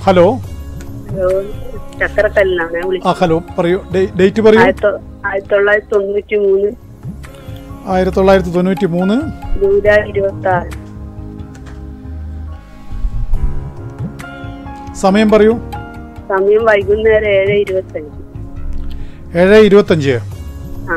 Hello hello ചക്കരക്കല്ലിനാണ് ഞാൻ ആ വിളിച്ചത് ഹലോ പറയൂ ഡേ- ഡേറ്റ് പറയൂ ആയിരത്തി തൊ- ആയിരത്തി തൊള്ളായിരത്തി തൊണ്ണൂറ്റി മൂന്ന് ആയിരത്തി തൊള്ളായിരത്തി തൊണ്ണൂറ്റി മൂന്ന് ജൂലൈ ഇരുപത്തി ആറ് സമയം പറയൂ സമയം വൈകുന്നേരം ഏഴ് ഇരുപത്തി അഞ്ച് ഏഴ് ഇരുപത്തഞ്ച് ആ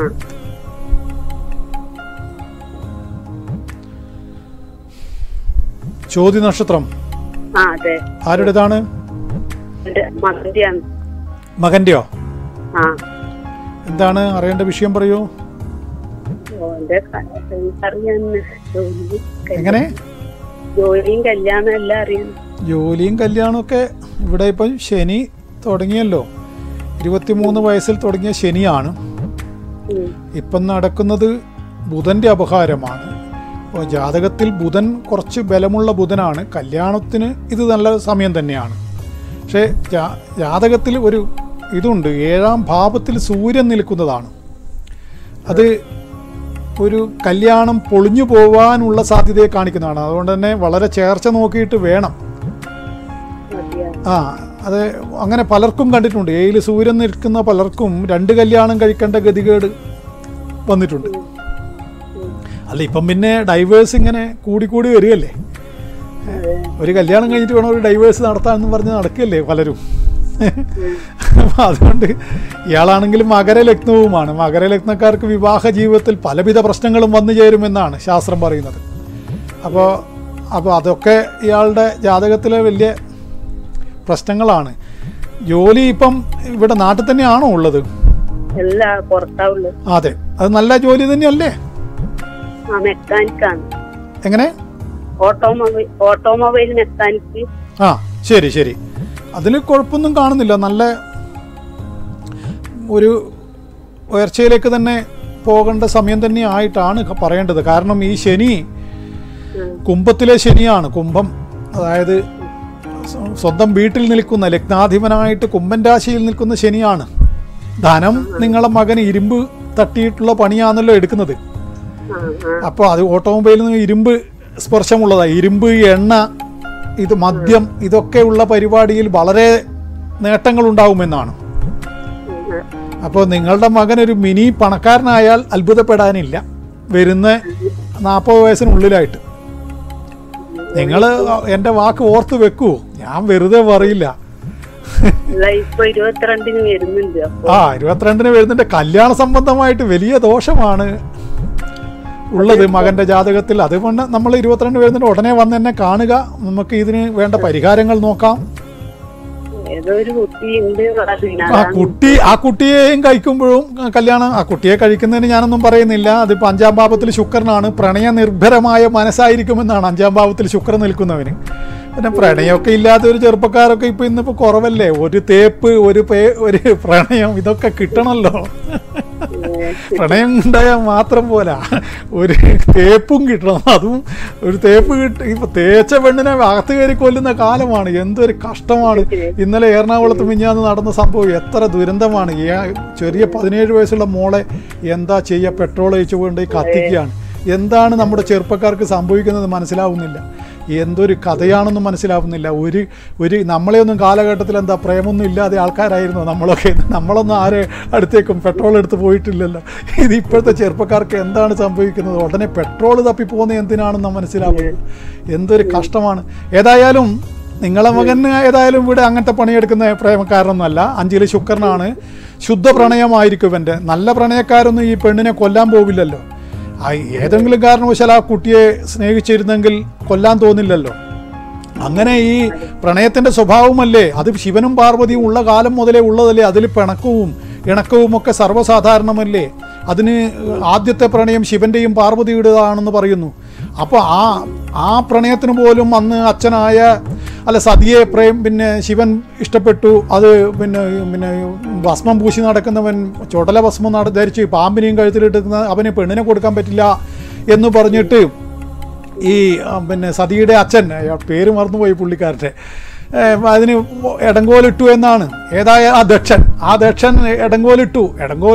ചോദ്യ നക്ഷത്രം ആ അതെ ആരുടേതാണ് എന്റെ മകന്റെയാണ് മകന്റെയോ ആ എന്താണ് അറിയേണ്ട വിഷയം പറയൂ ഓന്റെ അറിയാൻ ജോലി എങ്ങനെ ജോലിയും കല്യാണം എല്ലാം അറിയാം ജോലിയും കല്യാണമൊക്കെ ഇവിടെ ഇപ്പം ശനി തുടങ്ങിയല്ലോ ഇരുപത്തിമൂന്ന് വയസ്സിൽ തുടങ്ങിയ ശനിയാണ് ഉം. ഇപ്പം നടക്കുന്നത് ബുധന്റെ അപഹാരമാണ് അപ്പോൾ ജാതകത്തിൽ ബുധൻ കുറച്ച് ബലമുള്ള ബുധനാണ് കല്യാണത്തിന് ഇത് നല്ല സമയം തന്നെയാണ് പക്ഷേ ജാ- ജാതകത്തിൽ ഒരു ഇതുണ്ട് ഏഴാം ഭാവത്തിൽ സൂര്യൻ നിൽക്കുന്നതാണ് അത് ഒരു കല്യാണം പൊളിഞ്ഞു പോവാനുള്ള സാധ്യതയെ കാണിക്കുന്നതാണ് അതുകൊണ്ട് തന്നെ വളരെ ചേർച്ച നോക്കിയിട്ട് വേണം മതിയാ. ആ അത് അങ്ങനെ പലർക്കും കണ്ടിട്ടുണ്ട് ഏഴിൽ സൂര്യൻ നിൽക്കുന്ന പലർക്കും രണ്ട് കല്യാണം കഴിക്കേണ്ട ഗതികേട് വന്നിട്ടുണ്ട് അല്ല ഇപ്പം പിന്നെ ഡൈവേഴ്സ് ഇങ്ങനെ കൂടി കൂടി വരികയല്ലേ അതെ. ഒരു കല്യാണം കഴിഞ്ഞിട്ട് വേണം ഒരു ഡൈവേഴ്സ് നടത്താമെന്ന് പറഞ്ഞ് നടക്കുകയല്ലേ പലരും അപ്പം അതുകൊണ്ട് ഇയാളാണെങ്കിൽ മകരലഗ്നവുമാണ് മകരലഗ്നക്കാർക്ക് വിവാഹ ജീവിതത്തിൽ പലവിധ പ്രശ്നങ്ങളും വന്നു ചേരുമെന്നാണ് ശാസ്ത്രം പറയുന്നത് അപ്പോൾ അപ്പോൾ അതൊക്കെ ഇയാളുടെ ജാതകത്തിലെ വലിയ പ്രശ്നങ്ങളാണ് ജോലി ഇപ്പം ഇവിടെ നാട്ടിൽ തന്നെയാണോ ഉള്ളത് എല്ലാ പുറത്താവുള്ളു അതെ അത് നല്ല ജോലി തന്നെയല്ലേ ആ മെക്കാനിക്കാണ് എങ്ങനെ ഓട്ടോമൊബൈൽ ഓട്ടോമൊബൈൽ മെക്കാനിക്ക് ആ ശരി ശരി അതിൽ കുഴപ്പമൊന്നും കാണുന്നില്ല നല്ല ഒരു ഉയർച്ചയിലേക്ക് തന്നെ പോകേണ്ട സമയം തന്നെ ആയിട്ടാണ് ക- പറയേണ്ടത് കാരണം ഈ ശനി ഉം. കുംഭത്തിലെ ശനിയാണ് കുംഭം അതായത് സ്വ- സ്വന്തം വീട്ടിൽ നിൽക്കുന്ന ലഗ്നാധിപനായിട്ട് കുംഭൻ രാശിയിൽ നിൽക്കുന്ന ശനിയാണ് ധനം നിങ്ങളെ മകന് ഇരുമ്പ് തട്ടിയിട്ടുള്ള പണിയാണല്ലോ എടുക്കുന്നത് ആ ആ അപ്പോൾ അത് ഓട്ടോമൊബൈലിൽ നിന്ന് ഇരുമ്പ് സ്പർശമുള്ളതാണ് ഇരുമ്പ് എണ്ണ ഇത് മദ്യം ഇതൊക്കെയുള്ള പരിപാടിയിൽ വളരെ നേട്ടങ്ങൾ ഉണ്ടാവുമെന്നാണ് ഉം, ഉം. അപ്പോൾ നിങ്ങളുടെ മകൻ ഒരു മിനി പണക്കാരനായാൽ അത്ഭുതപ്പെടാനില്ല വരുന്ന നാൽപ്പത് വയസ്സിനുള്ളിലായിട്ട് നിങ്ങൾ എൻ്റെ വാക്ക് ഓർത്ത് വെക്കൂ ഞാൻ വെറുതെ പറയില്ല അല്ല ഇപ്പൊ ഇരുപത്തിരണ്ടിന് വരുന്നുണ്ട് അപ്പൊ ആ ഇരുപത്തിരണ്ടിന് വരുന്നുണ്ട് കല്യാണ സംബന്ധമായിട്ട് വലിയ ദോഷമാണ് ഉള്ളത് മകന്റെ ജാതകത്തിൽ അതുകൊണ്ട് നമ്മൾ ഇരുപത്തിരണ്ട് വരുന്നുണ്ട് ഉടനെ വന്ന് എന്നെ കാണുക നമുക്ക് ഇതിന് വേണ്ട പരിഹാരങ്ങൾ നോക്കാം ഏതോ ഒരു കുട്ടി ഉണ്ട് പറഞ്ഞു ആ കുട്ടി ആ കുട്ടിയെയും കഴിക്കുമ്പോഴും കല്യാണം ആ കുട്ടിയെ കഴിക്കുന്നതിന് ഞാനൊന്നും പറയുന്നില്ല അതിപ്പോൾ അഞ്ചാം ഭാവത്തിൽ ശുക്രനാണ് പ്രണയ നിർഭരമായ മനസ്സായിരിക്കുമെന്നാണ് അഞ്ചാം ഭാവത്തിൽ ശുക്രൻ നിൽക്കുന്നവന് പിന്നെ പ്രണയമൊക്കെ ഇല്ലാത്ത ഒരു ചെറുപ്പക്കാരൊക്കെ ഇപ്പൊ ഇന്നിപ്പോ കുറവല്ലേ ഒരു തേപ്പ് ഒരു പേ ഒരു പ്രണയം ഇതൊക്കെ കിട്ടണമല്ലോ പ്രണയം ഉണ്ടായാൽ മാത്രം പോരാ ഒരു തേപ്പും കിട്ടണം അതും ഒരു തേപ്പ് കിട്ടി ഇപ്പൊ തേച്ച പെണ്ണിനെ അകത്ത് കയറി കൊല്ലുന്ന കാലമാണ് എന്തൊരു കഷ്ടമാണ് ഇന്നലെ എറണാകുളത്ത് മിഞ്ഞാന്ന് നടന്ന സംഭവം എത്ര ദുരന്തമാണ് ഈ ആ ചെറിയ പതിനേഴ് വയസ്സുള്ള മോളെ എന്താ ചെയ്യുക പെട്രോൾ ഒഴിച്ചു കൊണ്ട് കത്തിക്കുകയാണ് എന്താണ് നമ്മുടെ ചെറുപ്പക്കാർക്ക് സംഭവിക്കുന്നത് മനസ്സിലാവുന്നില്ല എന്തൊരു കഥയാണെന്നും മനസ്സിലാവുന്നില്ല ഒരു ഒരു നമ്മളെയൊന്നും കാലഘട്ടത്തിൽ എന്താ പ്രേമൊന്നും ഇല്ലാതെ ആൾക്കാരായിരുന്നു നമ്മളൊക്കെ നമ്മളൊന്നും ആരെ അടുത്തേക്കും പെട്രോൾ എടുത്ത് പോയിട്ടില്ലല്ലോ ഇത് ഇപ്പോഴത്തെ ചെറുപ്പക്കാർക്ക് എന്താണ് സംഭവിക്കുന്നത് ഉടനെ പെട്രോൾ തപ്പി പോകുന്നത് എന്തിനാണെന്ന് മനസ്സിലാവുന്നില്ല എന്തൊരു കഷ്ടമാണ് ഏതായാലും നിങ്ങളെ മകന് ഏതായാലും ഇവിടെ അങ്ങനത്തെ പണിയെടുക്കുന്ന പ്രേമക്കാരനൊന്നുമല്ല അഞ്ചില് ശുക്രനാണ് ശുദ്ധ പ്രണയമായിരിക്കും ഇവൻ്റെ നല്ല പ്രണയക്കാരൊന്നും ഈ പെണ്ണിനെ കൊല്ലാൻ പോവില്ലല്ലോ ആ ഏതെങ്കിലും കാരണവശാൽ ആ കുട്ടിയെ സ്നേഹിച്ചിരുന്നെങ്കിൽ കൊല്ലാൻ തോന്നില്ലല്ലോ അങ്ങനെ ഈ പ്രണയത്തിന്റെ സ്വഭാവമല്ലേ അത് ശിവനും പാർവതിയും ഉള്ള കാലം മുതലേ ഉള്ളതല്ലേ അതിൽ പിണക്കവും ഇണക്കവും ഒക്കെ സർവ്വസാധാരണമല്ലേ അതിന് ആദ്യത്തെ പ്രണയം ശിവന്റെയും പാർവതിയുടേതാണെന്ന് പറയുന്നു അപ്പോൾ ആ ആ പ്രണയത്തിന് പോലും അന്ന് അച്ഛനായ അല്ല സതിയെ പ്രേം പിന്നെ ശിവൻ ഇഷ്ടപ്പെട്ടു അത് പിന്നെ പിന്നെ ഭസ്മം പൂശി നടക്കുന്നവൻ ചുടല ഭസ്മം നട ധരിച്ച് പാമ്പിനെയും കഴുത്തിലിട്ടുന്ന അവന് പെണ്ണിനെ കൊടുക്കാൻ പറ്റില്ല എന്ന് പറഞ്ഞിട്ട് ഈ ആ, പിന്നെ സതിയുടെ അച്ഛൻ അയാൾ പേര് മറന്നുപോയി പുള്ളിക്കാരൻ്റെ ഏ, അതിന് എടങ്കോലിട്ടു എന്നാണ് ഏതായ ആ ദക്ഷൻ ആ ദക്ഷൻ എടങ്കോലിട്ടു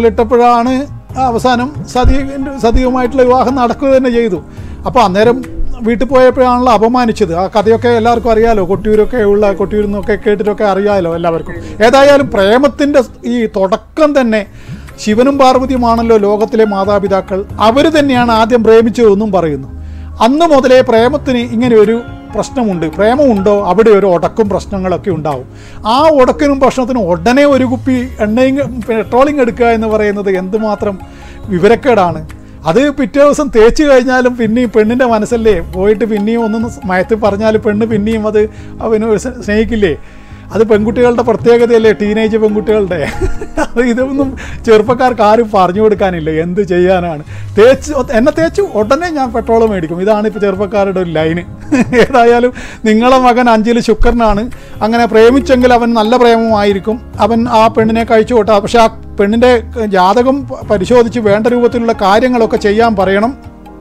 എടങ്കോലിട്ടപ്പോഴാണ് അവസാനം സതി സതിയുമായിട്ടുള്ള വിവാഹം നടക്കുക തന്നെ ചെയ്തു അപ്പോൾ അന്നേരം വീട്ടിൽ പോയപ്പോഴാണല്ലോ അപമാനിച്ചത് ആ കഥയൊക്കെ എല്ലാവർക്കും അറിയാലോ കൊട്ടിയൂരൊക്കെ ഉള്ള കൊട്ടിയൂരിൽ നിന്നൊക്കെ കേട്ടിട്ടൊക്കെ അറിയാലോ എല്ലാവർക്കും ഏതായാലും പ്രേമത്തിൻ്റെ ഈ തുടക്കം തന്നെ ശിവനും പാർവതിയുമാണല്ലോ ലോകത്തിലെ മാതാപിതാക്കൾ അവർ തന്നെയാണ് ആദ്യം പ്രേമിച്ചതെന്നും പറയുന്നു അന്ന് മുതലേ പ്രേമത്തിന് ഇങ്ങനെ ഒരു പ്രശ്നമുണ്ട് പ്രേമമുണ്ടോ അവിടെ ഒരു ഉടക്കും പ്രശ്നങ്ങളൊക്കെ ഉണ്ടാവും ആ ഉടക്കിനും പ്രശ്നത്തിനും ഉടനെ ഒരു കുപ്പി എണ്ണയും പെട്രോളിങ് എടുക്കുക എന്ന് പറയുന്നത് എന്തുമാത്രം വിവരക്കേടാണ് അത് പിറ്റേ ദിവസം തേച്ച് കഴിഞ്ഞാലും പിന്നെയും പെണ്ണിൻ്റെ മനസ്സല്ലേ പോയിട്ട് പിന്നെയും ഒന്നും മയത്ത് പറഞ്ഞാൽ പെണ്ണ് പിന്നെയും അത് അവന് സ്നേഹിക്കില്ലേ അത് പെൺകുട്ടികളുടെ പ്രത്യേകതയല്ലേ ടീനേജ് പെൺകുട്ടികളുടെ അത് ഇതൊന്നും ചെറുപ്പക്കാർക്ക് ആരും പറഞ്ഞു കൊടുക്കാനില്ല എന്ത് ചെയ്യാനാണ് തേച്ച് എന്നെ തേച്ച് ഉടനെ ഞാൻ പെട്രോൾ മേടിക്കും ഇതാണ് ഇപ്പോൾ ചെറുപ്പക്കാരുടെ ഒരു ലൈന് ഏതായാലും നിങ്ങളെ മകൻ അഞ്ചിൽ ശുക്രനാണ് അങ്ങനെ പ്രേമിച്ചെങ്കിൽ അവൻ നല്ല പ്രേമമായിരിക്കും അവൻ ആ പെണ്ണിനെ കഴിച്ചു കൂട്ടാ പക്ഷെ ആ പെണ്ണിൻ്റെ ജാതകം പരിശോധിച്ച് വേണ്ട രൂപത്തിലുള്ള കാര്യങ്ങളൊക്കെ ചെയ്യാൻ പറയണം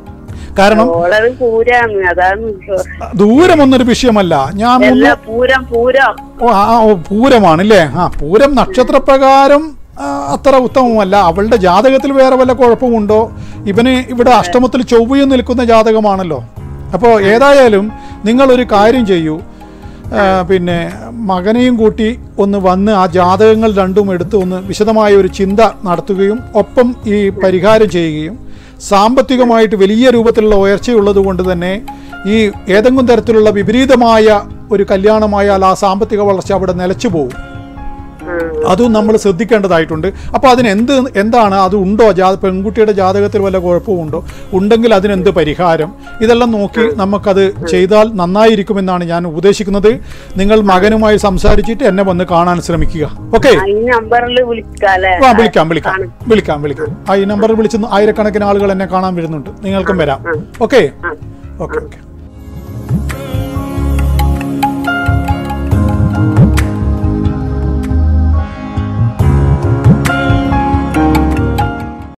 കാരണം ഓളത് പൂരാണ് അതാണ് ദൂരമൊന്നൊരു വിഷയമല്ല ഞാൻ മുന്നേ എല്ലാ പൂരം പൂരം ഓ ആ ഓ പൂരമാണ് അല്ലേ ആ പൂരം നക്ഷത്രപ്രകാരം ആ, അത്ര ഉത്തമമല്ല അവളുടെ ജാതകത്തിൽ വേറെ വല്ല കുഴപ്പമുണ്ടോ ഇവന് ഇവിടെ അഷ്ടമത്തിൽ ചൊവ്വയും നിൽക്കുന്ന ജാതകമാണല്ലോ അപ്പോൾ ഏതായാലും നിങ്ങളൊരു കാര്യം ചെയ്യൂ ആ, പിന്നെ മകനെയും കൂട്ടി ഒന്ന് വന്ന് ആ ജാതകങ്ങൾ രണ്ടും എടുത്ത് ഒന്ന് വിശദമായ ഒരു ചിന്ത നടത്തുകയും ഒപ്പം ഈ പരിഹാരം ചെയ്യുകയും സാമ്പത്തികമായിട്ട് വലിയ രൂപത്തിലുള്ള ഉയർച്ചയുള്ളത് കൊണ്ട് തന്നെ ഈ ഏതെങ്കിലും തരത്തിലുള്ള വിപരീതമായ ഒരു കല്യാണമായാൽ ആ സാമ്പത്തിക വളർച്ച അവിടെ നിലച്ചു പോകും ആ. അതും നമ്മൾ ശ്രദ്ധിക്കേണ്ടതായിട്ടുണ്ട് അപ്പോൾ അതിന് എന്ത് എന്താണ് അത് ഉണ്ടോ ജാ പെൺകുട്ടിയുടെ ജാതകത്തിൽ വല്ല കുഴപ്പമുണ്ടോ ഉണ്ടെങ്കിൽ അതിനെന്ത് പരിഹാരം ഇതെല്ലാം നോക്കി നമുക്കത് ചെയ്താൽ നന്നായിരിക്കുമെന്നാണ് ഞാൻ ഉപദേശിക്കുന്നത് നിങ്ങൾ മകനുമായി സംസാരിച്ചിട്ട് എന്നെ വന്ന് കാണാൻ ശ്രമിക്കുക ഓക്കെ ആ, ഈ നമ്പറിൽ വിളിക്കാല്ലേ ആ വിളിക്കാം വിളിക്കാം വിളിക്കാം വിളിക്കാം ആ ഈ നമ്പറിൽ വിളിച്ച് ആയിരക്കണക്കിന് ആളുകൾ എന്നെ കാണാൻ വരുന്നുണ്ട് നിങ്ങൾക്കും വരാം ഓക്കെ ആ. Okay okay